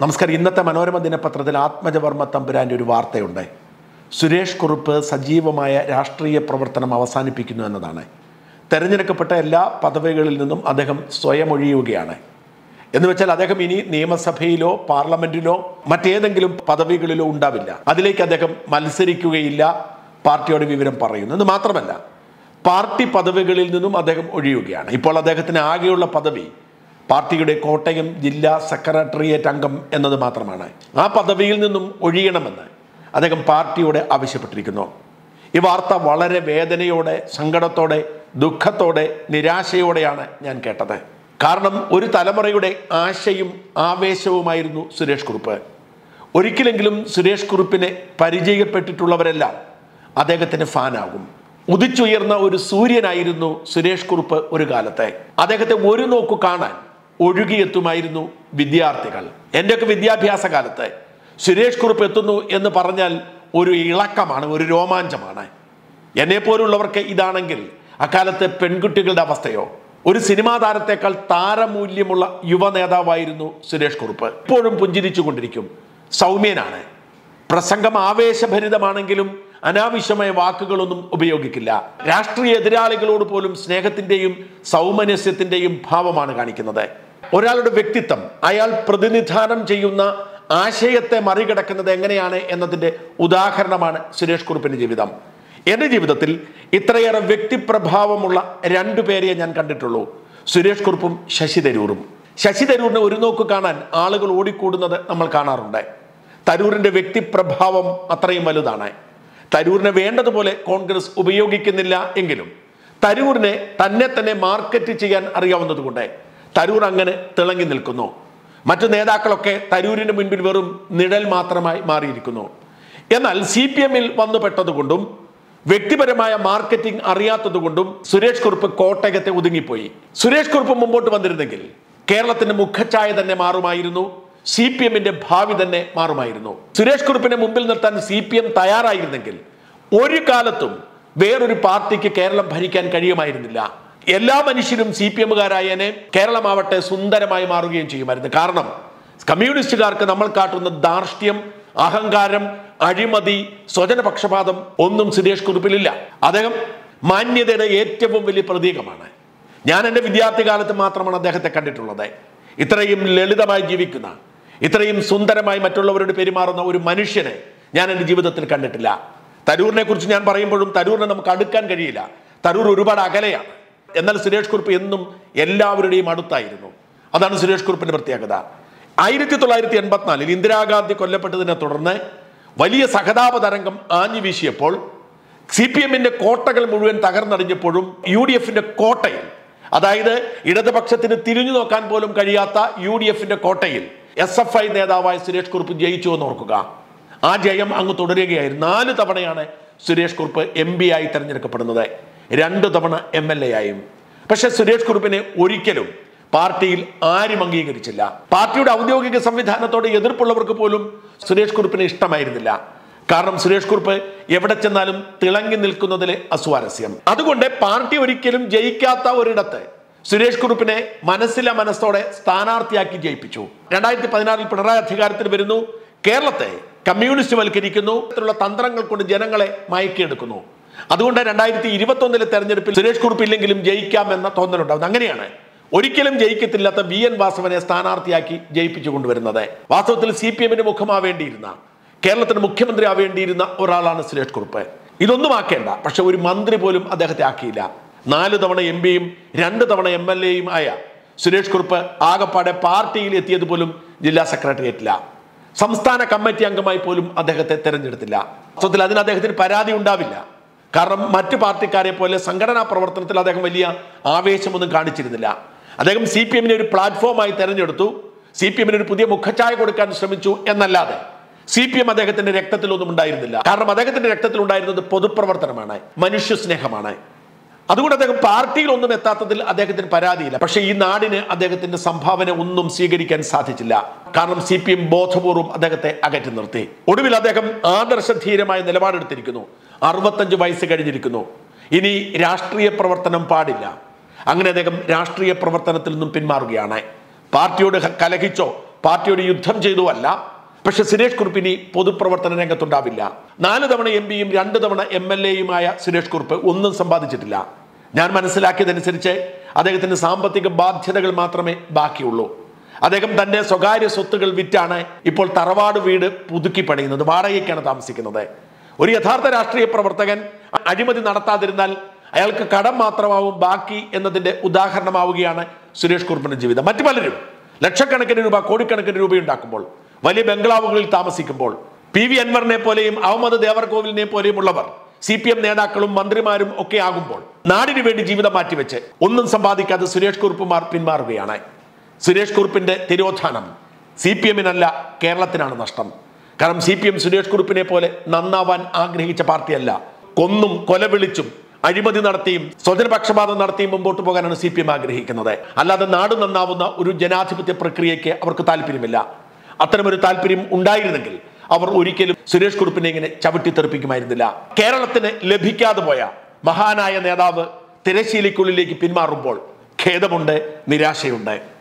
നമസ്കാരം ഇന്നത്തെ മനോരമ ദിനപത്രത്തിൽ ആത്മജവർമ്മ തമ്പുരാൻ്റെ ഒരു വാർത്തയുണ്ട് സുരേഷ് കുറുപ്പ് സജീവമായ രാഷ്ട്രീയ പ്രവർത്തനം അവസാനിപ്പിക്കുന്നു എന്നതാണ് തെരഞ്ഞെടുക്കപ്പെട്ട എല്ലാ പദവികളിൽ നിന്നും അദ്ദേഹം സ്വയം ഒഴിയുകയാണ് എന്ന് വെച്ചാൽ അദ്ദേഹം ഇനി നിയമസഭയിലോ പാർലമെന്റിലോ മറ്റേതെങ്കിലും പദവികളിലോ ഉണ്ടാവില്ല അതിലേക്ക് അദ്ദേഹം മത്സരിക്കുകയില്ല പാർട്ടിയോട് വിവരം പറയുന്നു എന്ന് മാത്രമല്ല പാർട്ടി പദവികളിൽ നിന്നും അദ്ദേഹം ഒഴിയുകയാണ് ഇപ്പോൾ അദ്ദേഹത്തിന് ആകെയുള്ള പദവി പാർട്ടിയുടെ കോട്ടയം ജില്ലാ സെക്രട്ടേറിയറ്റ് അംഗം എന്നത് മാത്രമാണ് ആ പദവിയിൽ നിന്നും ഒഴിയണമെന്ന് അദ്ദേഹം പാർട്ടിയോട് ആവശ്യപ്പെട്ടിരിക്കുന്നു ഈ വാർത്ത വളരെ വേദനയോടെ സങ്കടത്തോടെ ദുഃഖത്തോടെ നിരാശയോടെയാണ് ഞാൻ കേട്ടത് കാരണം ഒരു തലമുറയുടെ ആശയും ആവേശവുമായിരുന്നു സുരേഷ് കുറുപ്പ് ഒരിക്കലെങ്കിലും സുരേഷ് കുറുപ്പിനെ പരിചയപ്പെട്ടിട്ടുള്ളവരെല്ലാം അദ്ദേഹത്തിന് ഫാനാകും ഉദിച്ചുയർന്ന ഒരു സൂര്യനായിരുന്നു സുരേഷ് കുറുപ്പ് ഒരു കാലത്തെ അദ്ദേഹത്തെ ഒരു നോക്കു കാണാൻ ഒഴുകിയെത്തുമായിരുന്നു വിദ്യാർത്ഥികൾ എൻ്റെയൊക്കെ വിദ്യാഭ്യാസ കാലത്ത് സുരേഷ് കുറുപ്പ് എത്തുന്നു എന്ന് പറഞ്ഞാൽ ഒരു ഇളക്കമാണ് ഒരു രോമാഞ്ചമാണ് എന്നെ പോലുള്ളവർക്ക് ഇതാണെങ്കിൽ അക്കാലത്തെ പെൺകുട്ടികളുടെ അവസ്ഥയോ ഒരു സിനിമാ താരത്തെക്കാൾ താരമൂല്യമുള്ള യുവ നേതാവായിരുന്നു സുരേഷ് കുറുപ്പ് ഇപ്പോഴും പുഞ്ചിരിച്ചു കൊണ്ടിരിക്കും സൗമ്യനാണ് പ്രസംഗം ആവേശഭരിതമാണെങ്കിലും അനാവശ്യമായ വാക്കുകളൊന്നും ഉപയോഗിക്കില്ല രാഷ്ട്രീയ എതിരാളികളോട് പോലും സ്നേഹത്തിന്റെയും സൗമനസ്യത്തിന്റെയും ഭാവമാണ് കാണിക്കുന്നത് ഒരാളുടെ വ്യക്തിത്വം അയാൾ പ്രതിനിധാനം ചെയ്യുന്ന ആശയത്തെ മറികടക്കുന്നത് എങ്ങനെയാണ് എന്നതിന്റെ ഉദാഹരണമാണ് സുരേഷ് കുറുപ്പിന്റെ ജീവിതം എൻ്റെ ജീവിതത്തിൽ ഇത്രയേറെ വ്യക്തിപ്രഭാവമുള്ള രണ്ടു പേരെ ഞാൻ കണ്ടിട്ടുള്ളൂ സുരേഷ് കുറുപ്പും ശശി തരൂറും ശശി തരൂരിനെ ഒരു നോക്ക് കാണാൻ ആളുകൾ ഓടിക്കൂടുന്നത് നമ്മൾ കാണാറുണ്ട് തരൂരിന്റെ വ്യക്തിപ്രഭാവം അത്രയും വലുതാണ് തരൂരിനെ വേണ്ടതുപോലെ കോൺഗ്രസ് ഉപയോഗിക്കുന്നില്ല എങ്കിലും തരൂരിനെ തന്നെ തന്നെ മാർക്കറ്റ് ചെയ്യാൻ അറിയാവുന്നതുകൊണ്ട് തരൂർ അങ്ങനെ തിളങ്ങി നിൽക്കുന്നു മറ്റു നേതാക്കളൊക്കെ തരൂരിന് മുൻപിൽ വെറും നിഴൽ മാത്രമായി മാറിയിരിക്കുന്നു എന്നാൽ സി പി എമ്മിൽ വന്നുപെട്ടതുകൊണ്ടും വ്യക്തിപരമായ മാർക്കറ്റിംഗ് അറിയാത്തതുകൊണ്ടും സുരേഷ് കുറുപ്പ് കോട്ടയത്തെ ഒതുങ്ങിപ്പോയി സുരേഷ് കുറുപ്പ് മുമ്പോട്ട് വന്നിരുന്നെങ്കിൽ കേരളത്തിന്റെ മുഖച്ഛായ തന്നെ മാറുമായിരുന്നു സി പി എമ്മിന്റെ ഭാവി തന്നെ മാറുമായിരുന്നു സുരേഷ് കുറുപ്പിനെ മുമ്പിൽ നിർത്താൻ സി പി എം തയ്യാറായിരുന്നെങ്കിൽ ഒരു കാലത്തും വേറൊരു പാർട്ടിക്ക് കേരളം ഭരിക്കാൻ കഴിയുമായിരുന്നില്ല എല്ലാ മനുഷ്യരും സി പി എമ്മുകാരായനെ കേരളമാവട്ടെ സുന്ദരമായി മാറുകയും ചെയ്യുമായിരുന്നു കാരണം കമ്മ്യൂണിസ്റ്റുകാർക്ക് നമ്മൾ കാട്ടുന്ന ധാർഷ്ട്യം അഹങ്കാരം അഴിമതി സ്വജനപക്ഷപാതം ഒന്നും സുരേഷ് കുറുപ്പിലില്ല അദ്ദേഹം മാന്യതയുടെ ഏറ്റവും വലിയ പ്രതീകമാണ് ഞാൻ എൻ്റെ വിദ്യാർത്ഥി കാലത്ത് മാത്രമാണ് അദ്ദേഹത്തെ കണ്ടിട്ടുള്ളത് ഇത്രയും ലളിതമായി ജീവിക്കുന്ന ഇത്രയും സുന്ദരമായി മറ്റുള്ളവരോട് പെരുമാറുന്ന ഒരു മനുഷ്യനെ ഞാൻ എൻ്റെ ജീവിതത്തിൽ കണ്ടിട്ടില്ല തരൂരിനെ കുറിച്ച് ഞാൻ പറയുമ്പോഴും തരൂരിനെ നമുക്ക് അടുക്കാൻ കഴിയില്ല തരൂർ ഒരുപാട് അകലെയാണ് എന്നാൽ സുരേഷ് കുറുപ്പ് എന്നും എല്ലാവരുടെയും അടുത്തായിരുന്നു അതാണ് സുരേഷ് കുറുപ്പിന്റെ പ്രത്യേകത ആയിരത്തി തൊള്ളായിരത്തി എൺപത്തിനാലിൽ ഇന്ദിരാഗാന്ധി കൊല്ലപ്പെട്ടതിനെ തുടർന്ന് വലിയ സഹതാപ തരംഗം ആഞ്ഞു വീശിയപ്പോൾ സി പി എമ്മിന്റെ കോട്ടകൾ മുഴുവൻ തകർന്നടിഞ്ഞപ്പോഴും യു ഡി എഫിന്റെ കോട്ടയിൽ അതായത് ഇടതുപക്ഷത്തിന് തിരിഞ്ഞു നോക്കാൻ പോലും കഴിയാത്ത യു ഡി എഫിന്റെ കോട്ടയിൽ എസ് എഫ് ഐ നേതാവായ സുരേഷ് കുറുപ്പ് ജയിച്ചു എന്ന് ഓർക്കുക ആ ജയം അങ്ങ് തുടരുകയായിരുന്നു നാല് തവണയാണ് സുരേഷ് കുറുപ്പ് എം പി ആയി തെരഞ്ഞെടുക്കപ്പെടുന്നത് രണ്ടു തവണ എം എൽ എ ആയും പക്ഷെ സുരേഷ് കുറുപ്പിനെ ഒരിക്കലും പാർട്ടിയിൽ ആരും അംഗീകരിച്ചില്ല പാർട്ടിയുടെ ഔദ്യോഗിക സംവിധാനത്തോട് എതിർപ്പുള്ളവർക്ക് പോലും സുരേഷ് കുറുപ്പിനെ ഇഷ്ടമായിരുന്നില്ല കാരണം സുരേഷ് കുറുപ്പ് എവിടെ ചെന്നാലും തിളങ്ങി നിൽക്കുന്നതിലെ അസ്വാരസ്യം അതുകൊണ്ട് പാർട്ടി ഒരിക്കലും ജയിക്കാത്ത ഒരിടത്ത് സുരേഷ് കുറുപ്പിനെ മനസ്സിലെ മനസ്സോടെ സ്ഥാനാർത്ഥിയാക്കി ജയിപ്പിച്ചു രണ്ടായിരത്തി പതിനാറിൽ പിണറായി അധികാരത്തിൽ വരുന്നു കേരളത്തെ കമ്മ്യൂണിസ്റ്റ് വൽക്കരിക്കുന്നു ഇത്തരത്തിലുള്ള തന്ത്രങ്ങൾ കൊണ്ട് ജനങ്ങളെ മയക്കിയെടുക്കുന്നു അതുകൊണ്ട് രണ്ടായിരത്തി ഇരുപത്തി ഒന്നിലെ തെരഞ്ഞെടുപ്പിൽ സുരേഷ് കുറുപ്പ് ഇല്ലെങ്കിലും ജയിക്കാമെന്ന തോന്നലുണ്ടാവുന്നത് അങ്ങനെയാണ് ഒരിക്കലും ജയിക്കത്തില്ലാത്ത വി എൻ വാസവനെ സ്ഥാനാർത്ഥിയാക്കി ജയിപ്പിച്ചു കൊണ്ടുവരുന്നത് വാസ്തവത്തിൽ സി പി എമ്മിന് മുഖമാവേണ്ടിയിരുന്ന കേരളത്തിന് മുഖ്യമന്ത്രി ആവേണ്ടിയിരുന്ന ഒരാളാണ് സുരേഷ് കുറുപ്പ് ഇതൊന്നും ആക്കേണ്ട പക്ഷെ ഒരു മന്ത്രി പോലും അദ്ദേഹത്തെ ആക്കിയില്ല നാല് തവണ എം പിയും രണ്ട് തവണ എം എൽ എയും ആയ സുരേഷ് കുറുപ്പ് ആകപ്പാടെ പാർട്ടിയിൽ എത്തിയത് പോലും ജില്ലാ സെക്രട്ടേറിയറ്റില്ല സംസ്ഥാന കമ്മിറ്റി അംഗമായി പോലും അദ്ദേഹത്തെ തെരഞ്ഞെടുത്തില്ല വാസ്തവത്തിൽ അതിന് അദ്ദേഹത്തിന് പരാതി ഉണ്ടാവില്ല കാരണം മറ്റു പാർട്ടിക്കാരെ പോലെ സംഘടനാ പ്രവർത്തനത്തിൽ അദ്ദേഹം വലിയ ആവേശമൊന്നും കാണിച്ചിരുന്നില്ല അദ്ദേഹം സി പി എമ്മിനെ ഒരു പ്ലാറ്റ്ഫോമായി തെരഞ്ഞെടുത്തു സി പി എമ്മിന് ഒരു പുതിയ മുഖച്ഛായ കൊടുക്കാൻ ശ്രമിച്ചു എന്നല്ലാതെ സി പി എം അദ്ദേഹത്തിന്റെ രക്തത്തിലൊന്നും ഉണ്ടായിരുന്നില്ല കാരണം അദ്ദേഹത്തിന്റെ രക്തത്തിൽ ഉണ്ടായിരുന്നത് പൊതുപ്രവർത്തനമാണ് മനുഷ്യ സ്നേഹമാണ് അതുകൊണ്ട് അദ്ദേഹം പാർട്ടിയിൽ ഒന്നും എത്താത്തതിൽ അദ്ദേഹത്തിന് പരാതിയില്ല പക്ഷേ ഈ നാടിന് അദ്ദേഹത്തിന്റെ സംഭാവന ഒന്നും സ്വീകരിക്കാൻ സാധിച്ചില്ല കാരണം സി പി എം ബോധപൂർവം അദ്ദേഹത്തെ അകറ്റി നിർത്തി ഒടുവിൽ അദ്ദേഹം ആദർശധീരമായ നിലപാടെടുത്തിരിക്കുന്നു അറുപത്തഞ്ച് വയസ്സ് കഴിഞ്ഞിരിക്കുന്നു ഇനി രാഷ്ട്രീയ പ്രവർത്തനം പാടില്ല അങ്ങനെ അദ്ദേഹം രാഷ്ട്രീയ പ്രവർത്തനത്തിൽ നിന്നും പിന്മാറുകയാണ് പാർട്ടിയോട് ഹ- കലഹിച്ചോ പാർട്ടിയോട് യുദ്ധം ചെയ്തോ അല്ല പക്ഷെ സുരേഷ് കുറുപ്പ് ഇനി പൊതുപ്രവർത്തന രംഗത്തുണ്ടാവില്ല നാല് തവണ എം പിയും രണ്ട് തവണ എം എൽ എയുമായ സുരേഷ് കുറുപ്പ് ഒന്നും സമ്പാദിച്ചിട്ടില്ല ഞാൻ മനസ്സിലാക്കിയതനുസരിച്ച് അദ്ദേഹത്തിന് സാമ്പത്തിക ബാധ്യതകൾ മാത്രമേ ബാക്കിയുള്ളൂ അദ്ദേഹം തന്റെ സ്വകാര്യ സ്വത്തുകൾ വിറ്റാണ് ഇപ്പോൾ തറവാട് വീട് പുതുക്കി പണിയുന്നത് വാടകയ്ക്കാണ് താമസിക്കുന്നത് ഒരു യഥാർത്ഥ രാഷ്ട്രീയ പ്രവർത്തകൻ അഴിമതി നടത്താതിരുന്നാൽ അയാൾക്ക് കടം മാത്രമാവും ബാക്കി എന്നതിന്റെ ഉദാഹരണമാവുകയാണ് സുരേഷ് കുറുപ്പിന്റെ ജീവിതം മറ്റു പലരും ലക്ഷക്കണക്കിന് രൂപ കോടിക്കണക്കിന് രൂപ ഉണ്ടാക്കുമ്പോൾ വലിയ ബംഗ്ലാവുകളിൽ താമസിക്കുമ്പോൾ പി വി അൻവറിനെ പോലെയും അഹമ്മദ് ദേവർകോവിലിനെ പോലെയും ഉള്ളവർ സി പി എം നേതാക്കളും മന്ത്രിമാരും ഒക്കെ ആകുമ്പോൾ നാടിനു വേണ്ടി ജീവിതം മാറ്റിവെച്ച് ഒന്നും സമ്പാദിക്കാതെ സുരേഷ് കുറുപ്പുമാർ പിന്മാറുകയാണ് സുരേഷ് കുറുപ്പിന്റെ തിരോധാനം സി പി എമ്മിനല്ല കേരളത്തിനാണ് നഷ്ടം കാരണം സി പി എം സുരേഷ് കുറുപ്പിനെ പോലെ നന്നാവാൻ ആഗ്രഹിച്ച പാർട്ടിയല്ല കൊന്നും കൊലവിളിച്ചും അഴിമതി നടത്തിയും സ്വജനപക്ഷപാതം നടത്തിയും മുമ്പോട്ട് പോകാനാണ് സി പി എം ആഗ്രഹിക്കുന്നത് അല്ലാതെ നാട് നന്നാവുന്ന ഒരു ജനാധിപത്യ പ്രക്രിയയ്ക്ക് അവർക്ക് താല്പര്യമില്ല അത്തരമൊരു താല്പര്യം ഉണ്ടായിരുന്നെങ്കിൽ അവർ ഒരിക്കലും സുരേഷ് കുറുപ്പിനെ ഇങ്ങനെ ചവിട്ടിത്തെറിപ്പിക്കുമായിരുന്നില്ല കേരളത്തിന് ലഭിക്കാതെ പോയ മഹാനായ നേതാവ് തിരശീലയ്ക്കുള്ളിലേക്ക് പിന്മാറുമ്പോൾ ഖേദമുണ്ട് നിരാശയുണ്ട്